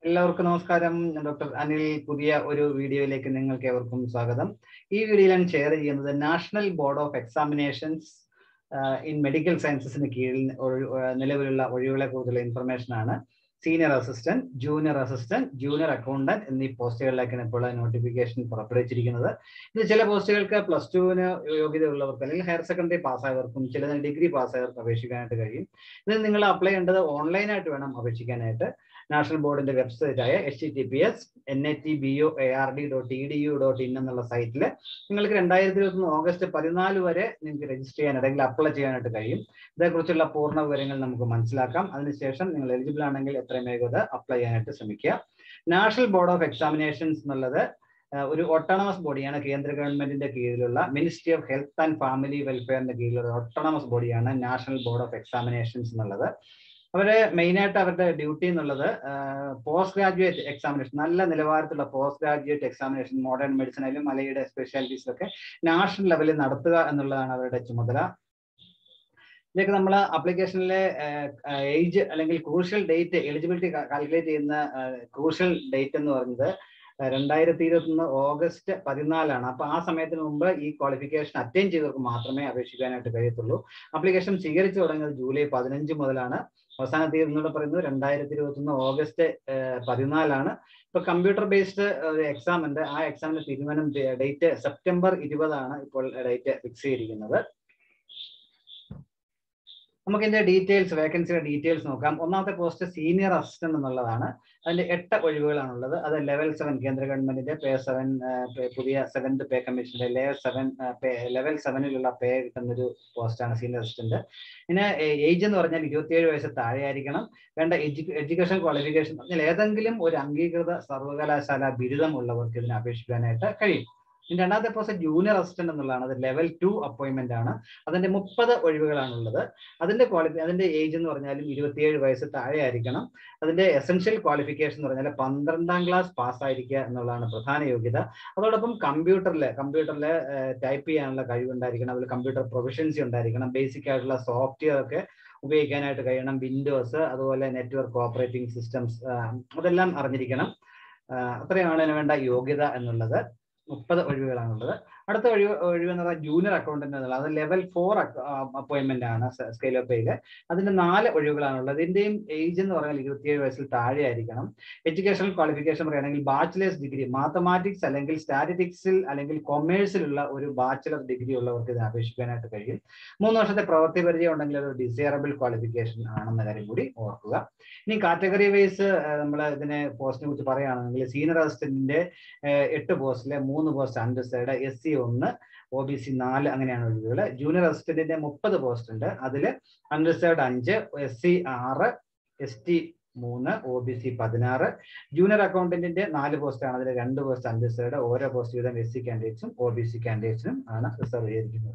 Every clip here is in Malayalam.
എല്ലാവർക്കും നമസ്കാരം ഞാൻ ഡോക്ടർ അനിൽ പുതിയ ഒരു വീഡിയോയിലേക്ക് നിങ്ങൾക്ക് ഏവർക്കും സ്വാഗതം ഈ വീഡിയോയിൽ ഞാൻ ഷെയർ ചെയ്യുന്നത് national board of examinations in medical സയൻസസിന് കീഴിൽ ഒഴി- ഏഹ് നിലവിലുള്ള ഒഴിവുകളെ കുറിച്ചുള്ള ഇൻഫർമേഷൻ ആണ് senior assistant junior assistant junior accountant എന്നീ പോസ്റ്റുകളിലേക്കാണ് ഇപ്പോൾ നോട്ടിഫിക്കേഷൻ പുറപ്പെടുവിച്ചിരിക്കുന്നത് ഇത് ചില പോസ്റ്റുകൾക്ക് പ്ലസ് ടുവിന് യോഗ്യതയുള്ളവർക്ക് അല്ലെങ്കിൽ ഹയർ സെക്കൻഡറി പാസ്സായവർക്കും ചിലതിന് ഡിഗ്രി പാസ്സായവർക്ക് അപേക്ഷിക്കാനായിട്ട് കഴിയും ഇത് നിങ്ങൾ അപ്ലൈ ചെയ്യേണ്ടത് ഓൺലൈനായിട്ട് വേണം അപേക്ഷിക്കാനായിട്ട് നാഷണൽ ബോർഡിന്റെ വെബ്സൈറ്റ് ആയ H T T P S N A T B O A R D dot E D U dot in എന്നുള്ള സൈറ്റിൽ നിങ്ങൾക്ക് രണ്ടായിരത്തി ഇരുപത്തി ഓഗസ്റ്റ് പതിനാല് വരെ നിങ്ങൾക്ക് രജിസ്റ്റർ ചെയ്യാൻ അല്ലെങ്കിൽ അപ്ലൈ ചെയ്യാനായിട്ട് കഴിയും ഇതേക്കുറിച്ചുള്ള പൂർണ്ണ വിവരങ്ങൾ നമുക്ക് മനസ്സിലാക്കാം അതിനുശേഷം നിങ്ങൾ എലിജിബിൾ ആണെങ്കിൽ എത്രയും വേഗത അപ്ലൈ ചെയ്യാനായിട്ട് ശ്രമിക്കുക നാഷണൽ ബോർഡ് ഓഫ് എക്സാമിനേഷൻസ് എന്നുള്ളത് ആഹ് ഒരു ഓട്ടോണമസ് ബോഡിയാണ് കേന്ദ്ര ഗവൺമെന്റിന്റെ കീഴിലുള്ള ministry of health and family വെൽഫെയറിന്റെ കീഴിലുള്ള ഓട്ടോണമസ് ബോഡിയാണ് നാഷണൽ ബോർഡ് ഓഫ് എക്സാമിനേഷൻസ് എന്നുള്ളത് അവര് മെയിൻ ആയിട്ട് അവരുടെ ഡ്യൂട്ടി എന്നുള്ളത് പോസ്റ്റ് ഗ്രാജുവേറ്റ് എക്സാമിനേഷൻ നല്ല നിലവാരത്തിലുള്ള പോസ്റ്റ് ഗ്രാജുവേറ്റ് എക്സാമിനേഷൻ മോഡേൺ മെഡിസിനിലും മലയുടെ സ്പെഷ്യാലിറ്റീസിലൊക്കെ നാഷണൽ ലെവലിൽ നടത്തുക എന്നുള്ളതാണ് അവരുടെ ചുമതല ഇതിലേക്ക് നമ്മൾ ആപ്ലിക്കേഷനിലെ ഏജ് അല്ലെങ്കിൽ ക്രൂഷ്യൽ ഡേറ്റ് എലിജിബിലിറ്റി കാൽക്കുലേറ്റ് ചെയ്യുന്ന ക്രൂഷ്യൽ ഡേറ്റ് എന്ന് പറയുന്നത് രണ്ടായിരത്തി ഇരുപത്തൊന്ന് ഓഗസ്റ്റ് പതിനാലാണ് അപ്പൊ ആ സമയത്തിന് മുമ്പ് ഈ ക്വാളിഫിക്കേഷൻ അറ്റൈൻ ചെയ്തവർക്ക് മാത്രമേ അപേക്ഷിക്കാനായിട്ട് കഴിയത്തുള്ളൂ ആപ്ലിക്കേഷൻ സ്വീകരിച്ചു തുടങ്ങിയത് ജൂലൈ പതിനഞ്ച് മുതലാണ് അവസാന തീയതി എന്നൂടെ പറയുന്നത് രണ്ടായിരത്തി ഇരുപത്തൊന്ന് ഓഗസ്റ്റ് പതിനാലാണ് ഇപ്പൊ കമ്പ്യൂട്ടർ ബേസ്ഡ് ഒരു എക്സാം ഉണ്ട് ആ എക്സാമിന്റെ തീരുമാനം ഡേറ്റ് സെപ്റ്റംബർ ഇരുപതാണ് ഇപ്പോൾ ഡേറ്റ് ഫിക്സ് ചെയ്തിരിക്കുന്നത് നമുക്ക് ഇതിന്റെ ഡീറ്റെയിൽസ് വേക്കൻസിയുടെ ഡീറ്റെയിൽസ് നോക്കാം ഒന്നാമത്തെ പോസ്റ്റ് സീനിയർ അസിസ്റ്റന്റ് എന്നുള്ളതാണ് അതിന്റെ എട്ട് ഒഴിവുകളാണുള്ളത് അത് ലെവൽ സെവൻ കേന്ദ്ര ഗവൺമെന്റിന്റെ പേ സെവൻ പുതിയ സെവൻത് പേ കമ്മീഷന്റെ ലെവൽ സെവൻ ലെവൽ സെവനിലുള്ള പേ കിട്ടുന്ന ഒരു പോസ്റ്റാണ് സീനിയർ അസിസ്റ്റന്റ് പിന്നെ ഏജ് എന്ന് പറഞ്ഞാൽ ഇരുപത്തിയേഴ് വയസ്സ് താഴെയായിരിക്കണം വേണ്ട എഡ്യൂക്കേഷൻ ക്വാളിഫിക്കേഷൻ പറഞ്ഞാൽ ഏതെങ്കിലും ഒരു അംഗീകൃത സർവകലാശാല ബിരുദം ഉള്ളവർക്ക് ഇതിന് അപേക്ഷിക്കാനായിട്ട് കഴിയും ഇനി രണ്ടാമത്തെ പോസ്റ്റ് ജൂനിയർ അസിസ്റ്റന്റ് എന്നുള്ളതാണ് അത് ലെവൽ ടു അപ്പോയിന്റ്മെന്റ് ആണ് അതിന്റെ മുപ്പത് ഒഴിവുകളാണുള്ളത് അതിന്റെ ക്വാളിഫി അതിന്റെ ഏജ് എന്ന് പറഞ്ഞാലും ഇരുപത്തിയേഴ് വയസ്സ് താഴെ ആയിരിക്കണം അതിന്റെ എസെൻഷ്യൽ ക്വാളിഫിക്കേഷൻ എന്ന് പറഞ്ഞാൽ പന്ത്രണ്ടാം ക്ലാസ് പാസ്സായിരിക്കുക എന്നുള്ളതാണ് പ്രധാന യോഗ്യത അതോടൊപ്പം കമ്പ്യൂട്ടറിൽ കമ്പ്യൂട്ടറിൽ ടൈപ്പ് ചെയ്യാനുള്ള കഴിവുണ്ടായിരിക്കണം അതിൽ കമ്പ്യൂട്ടർ പ്രൊഫഷൻസി ഉണ്ടായിരിക്കണം ബേസിക് ആയിട്ടുള്ള സോഫ്റ്റ്വെയർ ഒക്കെ ഉപയോഗിക്കാനായിട്ട് കഴിയണം വിൻഡോസ് അതുപോലെ നെറ്റ്വർക്ക് ഓപ്പറേറ്റിംഗ് സിസ്റ്റംസ് അതെല്ലാം അറിഞ്ഞിരിക്കണം അത്രയാണ് അതിന് വേണ്ട യോഗ്യത എന്നുള്ളത് മുപ്പത് ഒഴിവുകളാണുള്ളത് അടുത്ത ഒഴിവ് ഒഴിവ് എന്ന് പറഞ്ഞാൽ ജൂനിയർ അക്കൗണ്ടന്റ് എന്നുള്ളത് അത് ലെവൽ ഫോർ അപ്പോയിന്റ്മെന്റ് ആണ് സ്കെയിൽ ഓഫ് പേയില് അതിന്റെ നാല് ഒഴിവുകളാണുള്ളത് ഇതിന്റെയും ഏജ് എന്ന് പറഞ്ഞാൽ ഇരുപത്തിയേഴ് വയസ്സിൽ താഴെ ആയിരിക്കണം എഡ്യൂക്കേഷണൽ ക്വാളിഫിക്കേഷൻ പറയുകയാണെങ്കിൽ ബാച്ചിലേഴ്സ് ഡിഗ്രി മാത്തമാറ്റിക്സ് അല്ലെങ്കിൽ സ്റ്റാറ്റിറ്റിക്സിൽ അല്ലെങ്കിൽ കൊമേഴ്സിലുള്ള ഒരു ബാച്ചിലർ ഡിഗ്രി ഉള്ളവർക്ക് ഇതിന് അപേക്ഷിക്കാനായിട്ട് കഴിയും മൂന്ന് വർഷത്തെ പ്രവൃത്തി പരിചയം ഉണ്ടെങ്കിൽ ഒരു ഡിസൈറബിൾ ക്വാളിഫിക്കേഷൻ ആണെന്ന കാര്യം കൂടി ഓർക്കുക ഇനി കാറ്റഗറി വൈസ് നമ്മൾ ഇതിനെ പോസ്റ്റിനെ കുറിച്ച് പറയുകയാണെങ്കിൽ സീനിയർ അസിസ്റ്റന്റിന്റെ എട്ട് പോസ്റ്റിലെ മൂന്ന് പോസ്റ്റ് അൺഡിസൈഡ് എസ് സി ഒന്ന് ഒ ബി സി നാല് അങ്ങനെയാണ് ഒഴിവുകൾ ജൂനിയർ അസിസ്റ്റന്റിന്റെ മുപ്പത് പോസ്റ്റ് ഉണ്ട് അതിൽ അൺഡിസൈഡ് അഞ്ച് എസ് സി ആറ് എസ് ടി മൂന്ന് ഒ ബി സി പതിനാറ് ജൂനിയർ അക്കൗണ്ടന്റിന്റെ നാല് പോസ്റ്റാണ് അതിൽ രണ്ട് പോസ്റ്റ് അൺഡിസൈഡ് ഓരോ പോസ്റ്റ് വീതം എസ് സി കാൻഡിഡേറ്റ്സും ഒ ബി സി കാൻഡിഡേറ്റ്സിനും ആണ് റിസർവ് ചെയ്തിരിക്കുന്നത്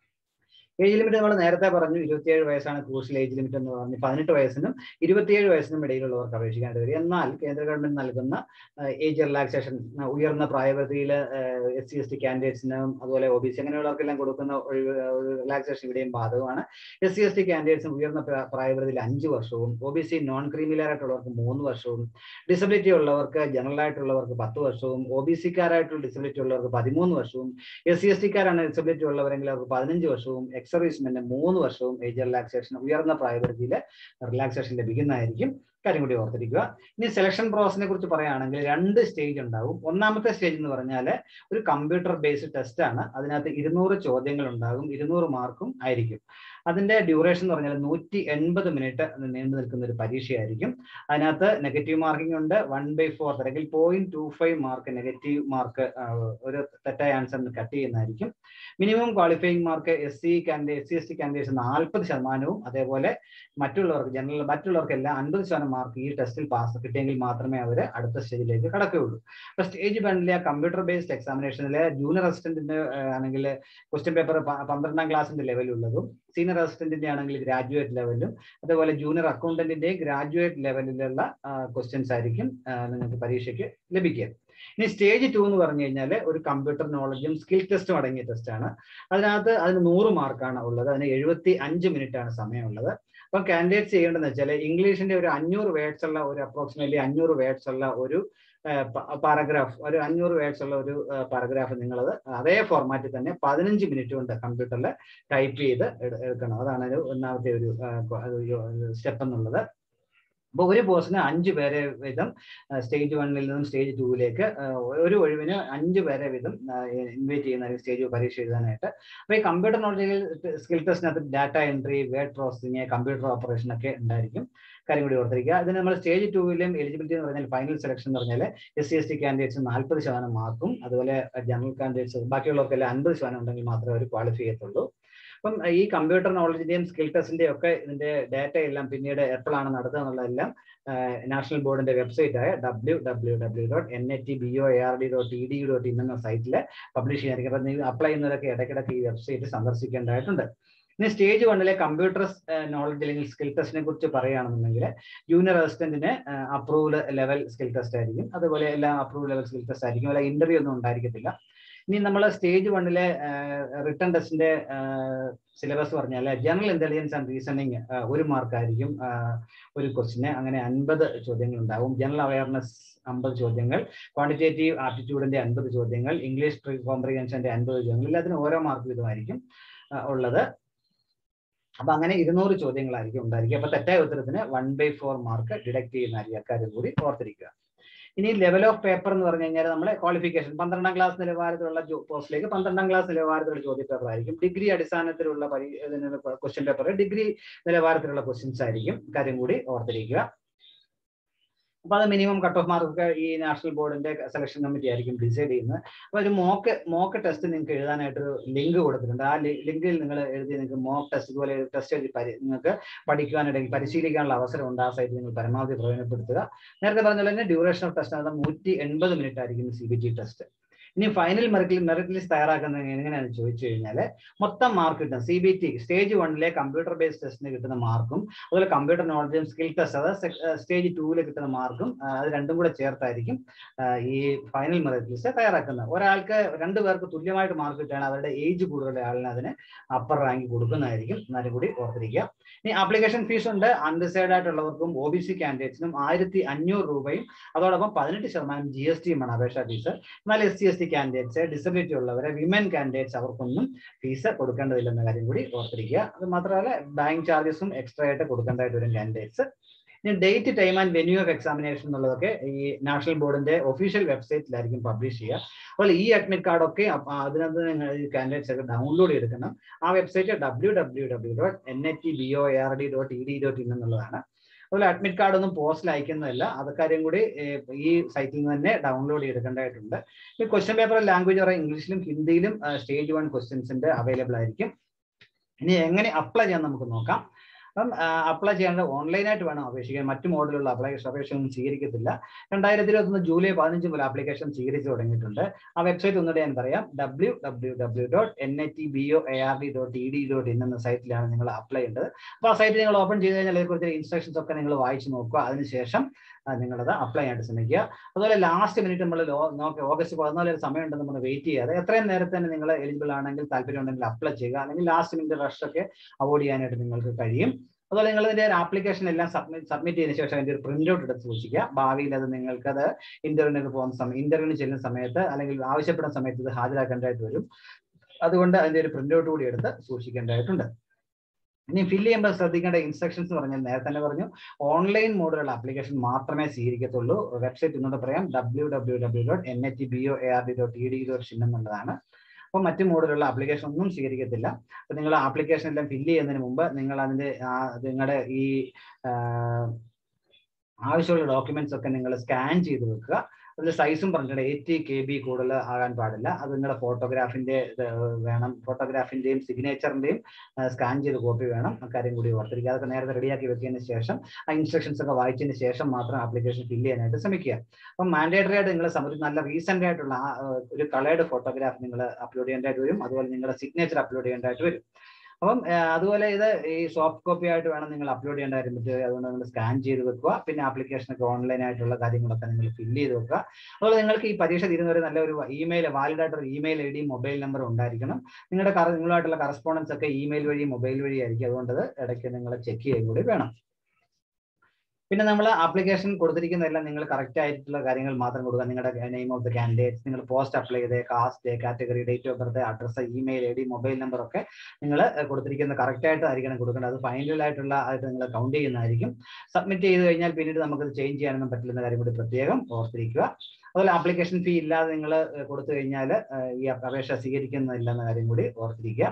ഏജ് ലിമിറ്റ് നമ്മൾ നേരത്തെ പറഞ്ഞു ഇരുപത്തിയേഴ് വയസ്സാണ് ക്രൂഷ്യൽ ഏജ് ലിമിറ്റ് എന്ന് പറഞ്ഞു പതിനെട്ട് വയസ്സിനും ഇരുപത്തിയേഴ് വയസ്സിനും ഇടയിലുള്ളവർക്ക് അപേക്ഷിക്കാനായിട്ട് വരും എന്നാൽ കേന്ദ്ര ഗവൺമെന്റ് നൽകുന്ന ഏജ് റിലാക്സേഷൻ ഉയർന്ന പ്രായപരിധിയിൽ എസ് സി എസ് ടി കാൻഡിഡേറ്റ്സിനും അതുപോലെ ഒ ബി സി അങ്ങനെയുള്ളവർക്കെല്ലാം കൊടുക്കുന്ന റിലാക്സേഷൻ ഇവിടെയും ബാധകമാണ് എസ് സി എസ് ടി കാൻഡിഡേറ്റ്സിന് ഉയർന്ന പ്രായപരിധിയിൽ അഞ്ച് വർഷവും O B C non creamy layer ആയിട്ടുള്ളവർക്ക് മൂന്ന് വർഷവും ഡിസബിലിറ്റി ഉള്ളവർക്ക് ജനറൽ ആയിട്ടുള്ളവർക്ക് പത്ത് വർഷവും ഒ ബി സിക്കാരായിട്ടുള്ള ഡിസബിലിറ്റി ഉള്ളവർക്ക് പതിമൂന്ന് വർഷവും എസ് സി എസ് ടിക്കാരാണ് ഡിസബിലിറ്റി ഉള്ളവരെങ്കിൽ അവർക്ക് പതിനഞ്ച് വർഷവും എക്സ് സർവീസ്മെന്റ് മൂന്ന് വർഷവും ഏജ് റിലാക്സേഷൻ ഉയർന്ന പ്രായപരിധിയിൽ റിലാക്സേഷൻ ലഭിക്കുന്നതായിരിക്കും കാര്യം കൂടി ഓർത്തിരിക്കുക ഇനി സെലക്ഷൻ പ്രോസസിനെ കുറിച്ച് പറയുകയാണെങ്കിൽ രണ്ട് സ്റ്റേജ് ഉണ്ടാവും ഒന്നാമത്തെ സ്റ്റേജ് എന്ന് പറഞ്ഞാൽ ഒരു കമ്പ്യൂട്ടർ ബേസ്ഡ് ടെസ്റ്റ് ആണ് അതിനകത്ത് ഇരുന്നൂറ് ചോദ്യങ്ങൾ ഉണ്ടാകും ഇരുന്നൂറ് മാർക്കും ആയിരിക്കും അതിന്റെ ഡ്യൂറേഷൻ എന്ന് പറഞ്ഞാൽ നൂറ്റി എൺപത് മിനിറ്റ് നീണ്ടു നിൽക്കുന്ന ഒരു പരീക്ഷയായിരിക്കും അതിനകത്ത് നെഗറ്റീവ് മാർക്കിംഗ് ഉണ്ട് വൺ ബൈ ഫോർ അല്ലെങ്കിൽ point two five mark negative mark ഒരു തെറ്റായ ആൻസറിന് കട്ട് ചെയ്യുന്നതായിരിക്കും minimum qualifying mark S C candidate S C S T candidates നാൽപ്പത് ശതമാനവും അതേപോലെ മറ്റുള്ളവർക്ക് ജനറൽ മറ്റുള്ളവർക്കെല്ലാം അൻപത് ശതമാനം മാർക്ക് ഈ ടെസ്റ്റിൽ പാസ് കിട്ടിയെങ്കിൽ മാത്രമേ അവർ അടുത്ത സ്റ്റേജിലേക്ക് കടക്കുകയുള്ളൂ അപ്പൊ സ്റ്റേജ് വണ്ണിലെ കമ്പ്യൂട്ടർ ബേസ്ഡ് എക്സാമിനേഷനിലെ ജൂനിയർ അസിസ്റ്റന്റിന്റെ ആണെങ്കിൽ ക്വസ്റ്റ്യൻ പേപ്പർ പന്ത്രണ്ടാം ക്ലാസിന്റെ ലെവലുള്ളതും സീനിയർ അസിസ്റ്റന്റിന്റെ ആണെങ്കിൽ ഗ്രാജുവേറ്റ് ലെവലും അതുപോലെ ജൂനിയർ അക്കൗണ്ടന്റിന്റെ ഗ്രാജുവേറ്റ് ലെവലിലുള്ള ക്വസ്റ്റ്യൻസ് ആയിരിക്കും നിങ്ങൾക്ക് പരീക്ഷയ്ക്ക് ലഭിക്കുക ഇനി സ്റ്റേജ് ടു എന്ന് പറഞ്ഞു കഴിഞ്ഞാൽ ഒരു കമ്പ്യൂട്ടർ നോളജും സ്കിൽ ടെസ്റ്റും അടങ്ങിയ ടെസ്റ്റാണ് അതിനകത്ത് അതിന് നൂറ് മാർക്കാണ് ഉള്ളത് അതിന് എഴുപത്തി അഞ്ച് മിനിറ്റ് ആണ് സമയമുള്ളത് അപ്പൊ കാൻഡിഡേറ്റ്സ് ചെയ്യേണ്ടതെന്ന് വെച്ചാൽ ഇംഗ്ലീഷിന്റെ ഒരു അഞ്ഞൂറ് വേർഡ്സ് ഉള്ള ഒരു അപ്രോക്സിമേറ്റ്ലി അഞ്ഞൂറ് വേർഡ്സ് ഉള്ള ഒരു പാരഗ്രാഫ് ഒരു അഞ്ഞൂറ് വേർഡ്സ് ഉള്ള ഒരു പാരഗ്രാഫ് നിങ്ങളത് അതേ ഫോർമാറ്റിൽ തന്നെ പതിനഞ്ച് മിനിറ്റ് കൊണ്ട് കമ്പ്യൂട്ടറിൽ ടൈപ്പ് ചെയ്ത് എടുക്കണം അതാണ് ഒരു ഒന്നാമത്തെ ഒരു സ്റ്റെപ്പ് എന്നുള്ളത് അപ്പോൾ ഒരു പോസ്റ്റിന് അഞ്ച് പേരെ വീതം സ്റ്റേജ് വണ്ണിൽ നിന്നും സ്റ്റേജ് ടൂവിലേക്ക് ഒരു ഒഴിവിന് അഞ്ച് പേരെ വീതം ഇൻവൈറ്റ് ചെയ്യുന്ന സ്റ്റേജ് പരീക്ഷ എഴുതാനായിട്ട് അപ്പോൾ ഈ കമ്പ്യൂട്ടർ നോളജ് സ്കിൽ ടെസ്റ്റിനകത്ത് data entry word processing computer operation ഒക്കെ ഉണ്ടായിരിക്കും കാര്യം കൂടി ഓർത്തിരിക്കുക അതിന് നമ്മൾ സ്റ്റേജ് ടൂവിലും എലിജിബിലിറ്റി എന്ന് പറഞ്ഞാൽ ഫൈനൽ സെലക്ഷൻ എന്ന് പറഞ്ഞാൽ S C S T candidates നാൽപ്പത് ശതമാനം മാർക്കും അതുപോലെ ജനറൽ കാൻഡിഡേറ്റ്സ് ബാക്കിയുള്ളവർക്കെല്ലാം അൻപത് ശതമാനം ഉണ്ടെങ്കിൽ മാത്രമേ അവർ ക്വാളിഫൈ ചെയ്യത്തുള്ളൂ അപ്പം ഈ കമ്പ്യൂട്ടർ നോളജിന്റെയും സ്കിൽ ടെസ്റ്റിന്റെയും ഒക്കെ ഇതിന്റെ ഡാറ്റ എല്ലാം പിന്നീട് എപ്പോഴാണ് നടത്തുക എന്നുള്ളതെല്ലാം നാഷണൽ ബോർഡിന്റെ വെബ്സൈറ്റ് ആയ W W W dot N A T B O A R D dot E D dot in എന്ന സൈറ്റിൽ പബ്ലിഷ് ചെയ്യാനായിരിക്കും അപ്പം നിങ്ങൾ അപ്ലൈ ചെയ്യുന്നവരൊക്കെ ഇടയ്ക്കിടയ്ക്ക് ഈ വെബ്സൈറ്റ് സന്ദർശിക്കേണ്ടതായിട്ടുണ്ട് ഇനി സ്റ്റേജ് വണ്ണിലെ കമ്പ്യൂട്ടർ നോളജ് അല്ലെങ്കിൽ സ്കിൽ ടെസ്റ്റിനെ കുറിച്ച് പറയുകയാണെന്നുണ്ടെങ്കിൽ ജൂനിയർ അസിസ്റ്റന്റിന് അപ്രൂവ്ഡ് ലെവൽ സ്കിൽ ടെസ്റ്റ് ആയിരിക്കും അതുപോലെ എല്ലാം അപ്രൂവ്ഡ് ലെവൽ സ്കിൽ ടെസ്റ്റ് ആയിരിക്കും അല്ല ഇന്റർവ്യൂ ഒന്നും ഉണ്ടായിരിക്കത്തില്ല ഇനി നമ്മൾ സ്റ്റേജ് വണ്ണിലെ റിട്ടേൺ ടെസ്റ്റിന്റെ സിലബസ് പറഞ്ഞാൽ ജനറൽ ഇന്റലിജൻസ് ആൻഡ് റീസണിങ് ഒരു മാർക്കായിരിക്കും ഒരു ക്വസ്റ്റിന് അങ്ങനെ അൻപത് ചോദ്യങ്ങൾ ഉണ്ടാവും ജനറൽ അവയർനെസ് അമ്പത് ചോദ്യങ്ങൾ ക്വാണ്ടിറ്റേറ്റീവ് ആപ്റ്റിറ്റ്യൂഡിന്റെ അൻപത് ചോദ്യങ്ങൾ ഇംഗ്ലീഷ് പ്രീ കോംപ്രിഹെൻഷന്റെ അൻപത് ചോദ്യങ്ങൾ എല്ലാത്തിനും ഓരോ മാർക്ക് വീതമായിരിക്കും ഉള്ളത് അപ്പൊ അങ്ങനെ ഇരുന്നൂറ് ചോദ്യങ്ങളായിരിക്കും ഉണ്ടായിരിക്കും അപ്പൊ തെറ്റായ ഉത്തരത്തിന് one by four mark deduct ചെയ്യുന്നതായിരിക്കും അക്കാര്യം കൂടി ഓർത്തിരിക്കുക ഇനി ലെവൽ ഓഫ് പേപ്പർ എന്ന് പറഞ്ഞു കഴിഞ്ഞാൽ നമ്മളെ ക്വാളിഫിക്കേഷൻ പന്ത്രണ്ടാം ക്ലാസ് നിലവാരത്തിലുള്ള പോസ്റ്റിലേക്ക് പന്ത്രണ്ടാം ക്ലാസ് നിലവാരത്തിലുള്ള ചോദ്യ പേപ്പർ ആയിരിക്കും ഡിഗ്രി അടിസ്ഥാനത്തിലുള്ള പരി ക്വസ്റ്റ്യൻ പേപ്പർ ഡിഗ്രി നിലവാരത്തിലുള്ള ക്വസ്റ്റ്യൻസ് ആയിരിക്കും കാര്യം കൂടി ഓർത്തിരിക്കുക അപ്പൊ അത് മിനിമം കട്ട് ഓഫ് മാർക്ക് ഈ നാഷണൽ ബോർഡിന്റെ സെലക്ഷൻ കമ്മിറ്റി ആയിരിക്കും ഡിസൈഡ് ചെയ്യുന്നത് അപ്പൊ ഒരു മോക്ക് മോക്ക് ടെസ്റ്റ് നിങ്ങൾക്ക് എഴുതാനായിട്ടൊരു ലിങ്ക് കൊടുത്തിട്ടുണ്ട് ആ ലിങ്കിൽ നിങ്ങൾ എഴുതി നിങ്ങൾക്ക് മോക്ക് ടെസ്റ്റ് ഇതുപോലെ ടെസ്റ്റ് എഴുതി നിങ്ങൾക്ക് പഠിക്കുവാനിടയിൽ പരിശീലിക്കാനുള്ള അവസരം ഉണ്ട് ആ സൈറ്റിൽ നിങ്ങൾ പരമാവധി പ്രയോജനപ്പെടുത്തുക നേരത്തെ പറഞ്ഞ തന്നെ ഡ്യൂറേഷൻ ഓഫ് ടെസ്റ്റ് അത് നൂറ്റി എൺപത് മിനിറ്റ് ആയിരിക്കും സി ബി ടി ടെസ്റ്റ് ഇനി ഫൈനൽ മെറിറ്റിൽ മെറിറ്റ് ലിസ്റ്റ് തയ്യാറാക്കുന്നത് എങ്ങനെയാണെന്ന് ചോദിച്ചു കഴിഞ്ഞാൽ മൊത്തം മാർക്ക് കിട്ടും സി ബി ടി സ്റ്റേജ് വണ്ണിലെ കമ്പ്യൂട്ടർ ബേസ്ഡ് ടെസ്റ്റിന് കിട്ടുന്ന മാർക്കും അതുപോലെ കമ്പ്യൂട്ടർ നോളജും സ്കിൽ ടെസ്റ്റ് അതായത് സ്റ്റേജ് ടൂവിൽ കിട്ടുന്ന മാർക്കും അത് രണ്ടും കൂടെ ചേർത്തായിരിക്കും ഈ ഫൈനൽ മെറിറ്റ് ലിസ്റ്റ് തയ്യാറാക്കുന്നത് ഒരാൾക്ക് രണ്ടു പേർക്ക് തുല്യമായിട്ട് മാർക്ക് കിട്ടുകയാണ് അവരുടെ ഏജ് കൂടുതലുള്ള ആളിന് അതിന് അപ്പർ റാങ്ക് കൊടുക്കുന്നതായിരിക്കും എന്നാലും കൂടി ഓർത്തിരിക്കുക ഇനി ആപ്ലിക്കേഷൻ ഫീസ് ഉണ്ട് അൺഡിസൈഡ് ആയിട്ടുള്ളവർക്കും ഒ ബി സി കാൻഡിഡേറ്റ്സിനും ആയിരത്തി അഞ്ഞൂറ് രൂപയും അതോടൊപ്പം പതിനെട്ട് ശതമാനം ജി എസ് ടിയുമാണ് അപേക്ഷാ ഫീസ് എന്നാൽ S C S T candidates disability ഉള്ളവരെ വിമൻ കാൻഡിഡേറ്റ്സ് അവർക്കൊന്നും ഫീസ് കൊടുക്കേണ്ടതില്ലെന്ന കാര്യം കൂടി ഓർത്തിരിക്കുക അത് മാത്രമല്ല ബാങ്ക് ചാർജസും എക്സ്ട്രാ ആയിട്ട് കൊടുക്കേണ്ടതായിട്ട് വരും കാൻഡിഡേറ്റ്സ് ഇനി date time and venue of examination എന്നുള്ളതൊക്കെ ഈ നാഷണൽ ബോർഡിന്റെ ഒഫീഷ്യൽ വെബ്സൈറ്റിലായിരിക്കും പബ്ലിഷ് ചെയ്യുക അതുപോലെ ഈ അഡ്മിറ്റ് കാർഡ് ഒക്കെ അതിനകത്ത് നിങ്ങൾ കാൻഡിഡേറ്റ്സ് ഒക്കെ ഡൗൺലോഡ് ചെയ്തെടുക്കണം ആ website W W W dot N A T B O R D dot E D dot in എന്നുള്ളതാണ് അതുപോലെ അഡ്മിറ്റ് കാർഡ് ഒന്നും പോസ്റ്റിൽ അയക്കുന്നതല്ല അതൊക്കാര്യം കൂടി ഈ സൈറ്റിൽ നിന്ന് തന്നെ ഡൗൺലോഡ് ചെയ്തെടുക്കേണ്ടതായിട്ടുണ്ട് ഈ ക്വസ്റ്റ്യൻ പേപ്പർ ലാംഗ്വേജ് പറയാം ഇംഗ്ലീഷിലും ഹിന്ദിയിലും സ്റ്റേജ് വൺ ക്വസ്റ്റ്യൻസിന്റെ അവൈലബിൾ ആയിരിക്കും ഇനി എങ്ങനെ അപ്ലൈ ചെയ്യാൻ നമുക്ക് നോക്കാം അപ്പം അപ്ലൈ ചെയ്യേണ്ടത് ഓൺലൈനായിട്ട് വേണം അപേക്ഷിക്കാൻ മറ്റു മോഡലുള്ള അപ്ലിക്കേഷൻ അപേക്ഷയൊന്നും സ്വീകരിക്കത്തില്ല രണ്ടായിരത്തി ഇരുപത്തൊന്ന് ജൂലൈ പതിനഞ്ച് മുതൽ ആപ്ലിക്കേഷൻ സ്വീകരിച്ചു തുടങ്ങിയിട്ടുണ്ട് ആ വെബ്സൈറ്റ് ഒന്നുകൂടെ ഞാൻ പറയാം W W W dot N A T B O A R D dot E D dot in എന്ന സൈറ്റിലാണ് നിങ്ങൾ അപ്ലൈ ചെയ്യേണ്ടത് അപ്പോൾ ആ സൈറ്റ് നിങ്ങൾ ഓപ്പൺ ചെയ്ത് കഴിഞ്ഞാൽ അതിനെക്കുറിച്ച് ഇൻസ്ട്രക്ഷൻസ് ഒക്കെ നിങ്ങൾ വായിച്ച് നോക്കുക അതിനുശേഷം നിങ്ങളത് അപ്ലൈ ചെയ്യാനായിട്ട് ശ്രമിക്കുക അതുപോലെ ലാസ്റ്റ് മിനിറ്റ് നമ്മൾ നോക്കി ഓഗസ്റ്റ് പതിനാല് സമയം ഉണ്ടെന്ന് നമ്മൾ വെയിറ്റ് ചെയ്യാതെ എത്രയും നേരത്തെ തന്നെ നിങ്ങൾ എലിജിബിൾ ആണെങ്കിൽ താല്പര്യം ഉണ്ടെങ്കിൽ അപ്ലൈ ചെയ്യുക അല്ലെങ്കിൽ ലാസ്റ്റ് മിനിറ്റ് റഷ് ഒക്കെ അവോയ്ഡ് ചെയ്യാനായിട്ട് നിങ്ങൾക്ക് കഴിയും അതുപോലെ നിങ്ങൾ ഇതിന്റെ ഒരു ആപ്ലിക്കേഷൻ എല്ലാം സബ്മിറ്റ് സബ്മിറ്റ് ചെയ്തതിനു ശേഷം അതിന്റെ ഒരു പ്രിന്റ് ഔട്ട് എടുത്ത് സൂക്ഷിക്കുക ഭാവിയിൽ അത് നിങ്ങൾക്ക് അത് ഇന്റർവ്യൂവിന് പോകുന്ന സമയം ഇന്റർവ്യൂവിന് ചെല്ലുന്ന സമയത്ത് അല്ലെങ്കിൽ ആവശ്യപ്പെടുന്ന സമയത്ത് ഇത് ഹാജരാക്കേണ്ടതായിട്ട് വരും അതുകൊണ്ട് അതിന്റെ ഒരു പ്രിന്റ് ഔട്ട് കൂടി എടുത്ത് സൂക്ഷിക്കേണ്ടതായിട്ടുണ്ട് ഇനി ഫില്ല് ചെയ്യുമ്പോൾ ശ്രദ്ധിക്കേണ്ട ഇൻസ്ട്രക്ഷൻസ് പറഞ്ഞാൽ നേരത്തെ തന്നെ പറഞ്ഞു ഓൺലൈൻ മോഡലുള്ള ആപ്ലിക്കേഷൻ മാത്രമേ സ്വീകരിക്കത്തുള്ളൂ വെബ്സൈറ്റ് ഇന്നോട് പറയാം W W W dot N H B O A R D dot E D dot ചിഹ്നം എന്നുള്ളതാണ് അപ്പോൾ മറ്റു മോഡലുള്ള ആപ്ലിക്കേഷൻ ഒന്നും സ്വീകരിക്കത്തില്ല അപ്പോൾ നിങ്ങൾ ആപ്ലിക്കേഷൻ എല്ലാം ഫില്ല് ചെയ്യുന്നതിന് മുമ്പ് നിങ്ങൾ അതിന്റെ നിങ്ങളുടെ ഈ ആവശ്യമുള്ള ഡോക്യുമെന്റ്സ് ഒക്കെ നിങ്ങൾ സ്കാൻ ചെയ്ത് വെക്കുക അതിൽ സൈസും പറഞ്ഞിട്ടുണ്ട് എയ്റ്റി കെ ബി കൂടുതൽ ആകാൻ പാടില്ല അത് നിങ്ങളുടെ ഫോട്ടോഗ്രാഫിന്റെ വേണം ഫോട്ടോഗ്രാഫിന്റെയും സിഗ്നേച്ചറിന്റെയും സ്കാൻ ചെയ്ത് കോപ്പി വേണം അക്കാര്യം കൂടി ഓർത്തിരിക്കുക അതൊക്കെ നേരത്തെ റെഡിയാക്കി വെച്ചതിന് ശേഷം ആ ഇൻസ്ട്രക്ഷൻസ് ഒക്കെ വായിച്ചതിന് ശേഷം മാത്രം ആപ്ലിക്കേഷൻ ഫില്ല് ചെയ്യാനായിട്ട് ശ്രമിക്കുക അപ്പം മാൻഡേറ്ററി ആയിട്ട് നിങ്ങൾ ഒരു നല്ല റീസെന്റ് ആയിട്ടുള്ള ഒരു കളേർഡ് ഫോട്ടോഗ്രാഫ് നിങ്ങൾ അപ്ലോഡ് ചെയ്യേണ്ടതായിട്ട് വരും അതുപോലെ നിങ്ങളുടെ സിഗ്നേച്ചർ അപ്ലോഡ് ചെയ്യേണ്ടതായിട്ട് വരും അപ്പം ആ, അതുപോലെ ഇത് ഈ സോഫ്റ്റ് കോപ്പി ആയിട്ട് വേണം നിങ്ങൾ അപ്ലോഡ് ചെയ്യേണ്ട കാര്യം പറ്റുക അതുകൊണ്ട് നിങ്ങൾ സ്കാൻ ചെയ്ത് വെക്കുക പിന്നെ ആപ്ലിക്കേഷൻ ഒക്കെ ഓൺലൈൻ ആയിട്ടുള്ള കാര്യങ്ങളൊക്കെ നിങ്ങൾ ഫില്ല് ചെയ്ത് വെക്കുക അതുപോലെ നിങ്ങൾക്ക് ഈ പരീക്ഷ തീരുന്നവരെ നല്ല ഒരു ഇമെയിൽ വാലിഡ് ആയിട്ടൊരു email I D mobile number ഉണ്ടായിരിക്കണം നിങ്ങളുടെ കറ- നിങ്ങളുമായിട്ടുള്ള കറസ്പോണ്ടൻസ് ഒക്കെ ഇമെയിൽ വഴി മൊബൈൽ വഴി ആയിരിക്കും അതുകൊണ്ട് അത് ഇടയ്ക്ക് നിങ്ങൾ ചെക്ക് ചെയ്യുകയും കൂടി വേണം പിന്നെ നമ്മൾ ആപ്ലിക്കേഷൻ കൊടുത്തിരിക്കുന്നതെല്ലാം നിങ്ങൾ കറക്റ്റ് ആയിട്ടുള്ള കാര്യങ്ങൾ മാത്രം കൊടുക്കുക നിങ്ങളുടെ നെയിം ഓഫ് ദ കാൻഡിഡേറ്റ്സ് നിങ്ങൾ പോസ്റ്റ് അപ്ലൈ ചെയ്ത് caste category date of birth address email I D mobile number ഒക്കെ നിങ്ങൾ കൊടുത്തിരിക്കുന്ന കറക്റ്റ് ആയിട്ട് ആയിരിക്കണം കൊടുക്കേണ്ടത് അത് ഫൈനൽ ആയിട്ടുള്ള ആയിട്ട് നിങ്ങൾ കൗണ്ട് ചെയ്യുന്നതായിരിക്കും സബ്മിറ്റ് ചെയ്ത് കഴിഞ്ഞാൽ പിന്നീട് നമുക്കത് ചേഞ്ച് ചെയ്യാനൊന്നും പറ്റില്ലെന്ന കാര്യം കൂടി പ്രത്യേകം ഓർത്തിരിക്കുക അതുപോലെ ആപ്ലിക്കേഷൻ ഫീ ഇല്ലാതെ നിങ്ങൾ കൊടുത്തു കഴിഞ്ഞാൽ ഈ അപേക്ഷ സ്വീകരിക്കുന്നില്ല എന്ന കാര്യം കൂടി ഓർത്തിരിക്കുക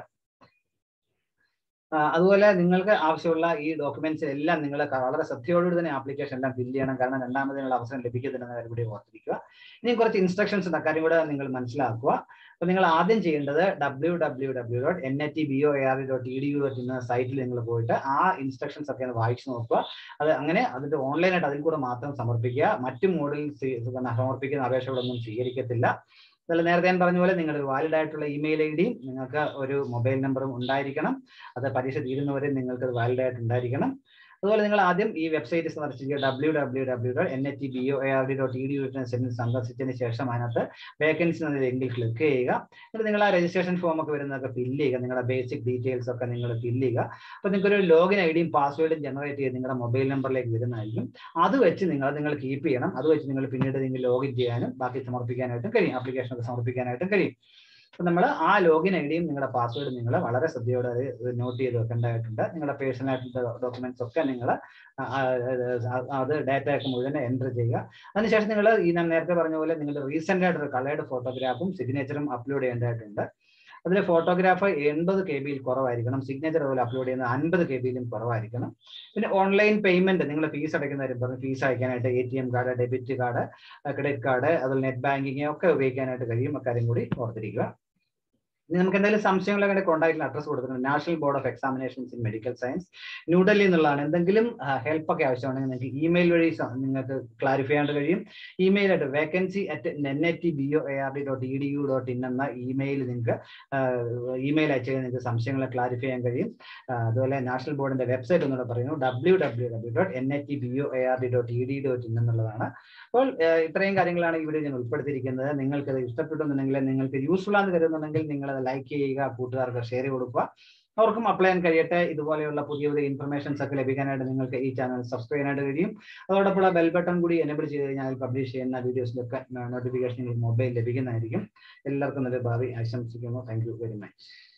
ആ, അതുപോലെ നിങ്ങൾക്ക് ആവശ്യമുള്ള ഈ ഡോക്യുമെന്റ്സ് എല്ലാം നിങ്ങൾ വളരെ ശ്രദ്ധയോടുകൂടി തന്നെ ആപ്ലിക്കേഷൻ എല്ലാം ഫില്ല് ചെയ്യണം കാരണം രണ്ടാമത് നിങ്ങൾ അവസരം ലഭിക്കത്തില്ലെന്ന കാര്യം കൂടി ഓർത്തിരിക്കുക ഇനി കുറച്ച് ഇൻസ്ട്രക്ഷൻസ് ഉണ്ട് കാര്യം കൂടെ നിങ്ങൾ മനസ്സിലാക്കുക അപ്പൊ നിങ്ങൾ ആദ്യം ചെയ്യേണ്ടത് W W W dot N A T B O A R dot E D U dot എന്ന സൈറ്റിൽ നിങ്ങൾ പോയിട്ട് ആ ഇൻസ്ട്രക്ഷൻസ് ഒക്കെ ഒന്ന് വായിച്ചു നോക്കുക അത് അങ്ങനെ അതിന്റെ ഓൺലൈനായിട്ട് അതിൽ കൂടെ മാത്രം സമർപ്പിക്കുക മറ്റു മോഡിൽ സമർപ്പിക്കുന്ന അപേക്ഷകളൊന്നും സ്വീകരിക്കത്തില്ല അതല്ല നേരത്തെ ഞാൻ പറഞ്ഞ പോലെ നിങ്ങളുടെ വാലിഡ് ആയിട്ടുള്ള ഇമെയിൽ ഐ ഡിയും നിങ്ങൾക്ക് ഒരു മൊബൈൽ നമ്പറും ഉണ്ടായിരിക്കണം അത് പരീക്ഷ തീരുന്നവരെ നിങ്ങൾക്ക് അത് വാലിഡ് ആയിട്ട് ഉണ്ടായിരിക്കണം അതുപോലെ നിങ്ങൾ ആദ്യം ഈ വെബ്സൈറ്റ് സന്ദർശിക്കുക W W W dot N A T B O A R D dot E D U സന്ദർശിച്ചതിന് ശേഷം അതിനകത്ത് വേക്കൻസി എന്ന ലിങ്കിൽ ക്ലിക്ക് ചെയ്യുക എന്നിട്ട് നിങ്ങൾ ആ രജിസ്ട്രേഷൻ ഫോം ഒക്കെ വരുന്നതൊക്കെ ഫില്ല് ചെയ്യുക നിങ്ങളുടെ ബേസിക് ഡീറ്റെയിൽസ് ഒക്കെ നിങ്ങൾ ഫില്ല് ചെയ്യുക അപ്പോൾ നിങ്ങൾക്ക് ഒരു ലോഗിൻ ഐ ഡിയും പാസ്വേഡും ജനറേറ്റ് ചെയ്ത് നിങ്ങളുടെ മൊബൈൽ നമ്പറിലേക്ക് വരുന്നതായിരിക്കും അത് വെച്ച് നിങ്ങൾ നിങ്ങൾ കീപ്പ് ചെയ്യണം അത് വെച്ച് നിങ്ങൾ പിന്നീട് നിങ്ങൾ ലോഗിൻ ചെയ്യാനും ബാക്കി സമർപ്പിക്കാനായിട്ടും കഴിയും ആപ്ലിക്കേഷൻ ഒക്കെ സമർപ്പിക്കാനായിട്ടും കഴിയും അപ്പൊ നമ്മൾ ആ ലോഗിൻ ഐ ഡിയും നിങ്ങളുടെ പാസ്വേഡും നിങ്ങൾ വളരെ ശ്രദ്ധയോടെ അത് നോട്ട് ചെയ്ത് വെക്കേണ്ടതായിട്ടുണ്ട് നിങ്ങളുടെ പേഴ്സണൽ ആയിട്ടുള്ള ഡോക്യുമെന്റ്സ് ഒക്കെ നിങ്ങൾ അത് ഡാറ്റ ഒക്കെ മുഴുവൻ എൻ്റർ ചെയ്യുക അതിനുശേഷം നിങ്ങൾ ഈ ഞാൻ നേരത്തെ പറഞ്ഞ പോലെ നിങ്ങളുടെ റീസെന്റ് ആയിട്ടൊരു കളേർഡ് ഫോട്ടോഗ്രാഫും സിഗ്നേച്ചറും അപ്ലോഡ് ചെയ്യേണ്ടതായിട്ടുണ്ട് അതിൽ ഫോട്ടോഗ്രാഫ് എൺപത് കെ ബിയിൽ കുറവായിരിക്കണം സിഗ്നേച്ചർ അതുപോലെ അപ്ലോഡ് ചെയ്യുന്നത് അൻപത് കെ ബിയിലും കുറവായിരിക്കണം പിന്നെ ഓൺലൈൻ പേയ്മെന്റ് നിങ്ങൾ ഫീസ് അടയ്ക്കുന്ന കാര്യം പറഞ്ഞു ഫീസ് അയക്കാനായിട്ട് A T M card debit card credit card അതുപോലെ നെറ്റ് ബാങ്കിങ് ഒക്കെ ഉപയോഗിക്കാനായിട്ട് കഴിയും അക്കാര്യം കൂടി ഓർത്തിരിക്കുക ഇനി നമുക്ക് എന്തെങ്കിലും സംശയങ്ങളൊക്കെ കോൺടാക്റ്റിൽ അഡ്രസ് കൊടുത്തിട്ടുണ്ട് national board of examinations in medical science New Delhi എന്നുള്ളതാണ് എന്തെങ്കിലും ഹെൽപ്പ് ഒക്കെ ആവശ്യമാണെങ്കിൽ നിങ്ങൾക്ക് ഇമെയിൽ വഴി സ- നിങ്ങൾക്ക് ക്ലാരിഫൈ ചെയ്യാണ്ട് കഴിയും ഇമെയിൽ ആയിട്ട് vacancy at N A T B O A R D dot E D U dot in എന്ന ഇമെയിൽ നിങ്ങൾക്ക് ഇമെയിൽ അയച്ചു കഴിഞ്ഞാൽ നിങ്ങൾക്ക് സംശയങ്ങളെ ക്ലാരിഫൈ ചെയ്യാൻ കഴിയും ആ, അതുപോലെ നാഷണൽ ബോർഡിന്റെ വെബ്സൈറ്റ് ഒന്നുകൂടെ പറയുന്നു W W W dot N A T B O A R D dot E D dot in എന്നുള്ളതാണ് അപ്പോൾ ആ, ഇത്രയും കാര്യങ്ങളാണ് ഈ വീഡിയോ ഞാൻ ഉൾപ്പെടുത്തിയിരിക്കുന്നത് നിങ്ങൾക്ക് ഇത് ഇഷ്ടപ്പെട്ടുന്നുണ്ടെങ്കിൽ നിങ്ങൾക്ക് യൂസ്ഫുൾ ആണെന്ന് കരുതുന്നുണ്ടെങ്കിൽ നിങ്ങൾ അത് ലൈക്ക് ചെയ്യുക കൂട്ടുകാർക്ക് ഷെയർ ചെയ്ത് കൊടുക്കുക അവർക്കും അപ്ലൈ ചെയ്യാൻ കഴിയട്ടെ ഇതുപോലെയുള്ള പുതിയ പുതിയ ഇൻഫർമേഷൻസ് ഒക്കെ ലഭിക്കാനായിട്ട് നിങ്ങൾക്ക് ഈ ചാനൽ സബ്സ്ക്രൈബ് ചെയ്യാനായിട്ട് കഴിയും അതോടൊപ്പം ബെൽ ബട്ടൺ കൂടി എനേബിൾ ചെയ്ത് കഴിഞ്ഞാൽ പബ്ലിഷ് ചെയ്യുന്ന വീഡിയോസിലൊക്കെ നോട്ടിഫിക്കേഷൻ മൊബൈൽ ലഭിക്കുന്നതായിരിക്കും എല്ലാവർക്കും നല്ല ഭാവി ആശംസിക്കുന്നു താങ്ക് യു വെരി മച്ച്